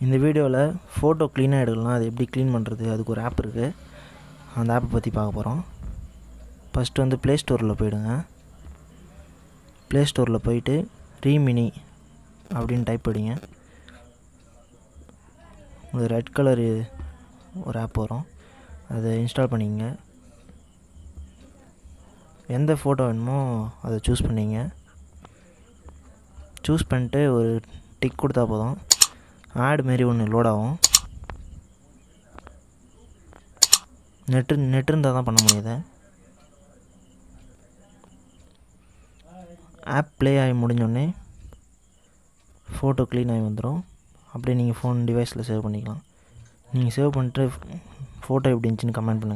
இந்த வீடியோவில் ஃபோட்டோ க்ளீனாக எடுக்கலாம் அது எப்படி க்ளீன் பண்ணுறது அதுக்கு ஒரு ஆப் இருக்குது அந்த ஆப்பை பற்றி பார்க்க போகிறோம் ஃபஸ்ட்டு வந்து ப்ளே ஸ்டோரில் போயிடுங்க ப்ளே ஸ்டோரில் போயிட்டு ரீமினி அப்படின்னு டைப் படிங்க ஒரு ரெட் கலர் ஒரு ஆப் வரும் அதை இன்ஸ்டால் பண்ணிக்கங்க எந்த ஃபோட்டோ வேணுமோ அதை சூஸ் பண்ணிங்க சூஸ் பண்ணிட்டு ஒரு டிக் கொடுத்தா போதும் ஆட் மாரி ஒன்று லோட் ஆகும் நெட்டு நெட் இருந்தால் தான் பண்ண முடியுது ஆப் ப்ளே ஆகி முடிஞ்சோடனே ஃபோட்டோ க்ளீன் ஆகி வந்துடும் அப்படியே நீங்கள் ஃபோன் டிவைஸில் சேவ் பண்ணிக்கலாம் நீங்கள் சேவ் பண்ணிட்டு ஃபோட்டோ எப்படி இருந்துச்சுன்னு கமெண்ட் பண்ணுங்கள்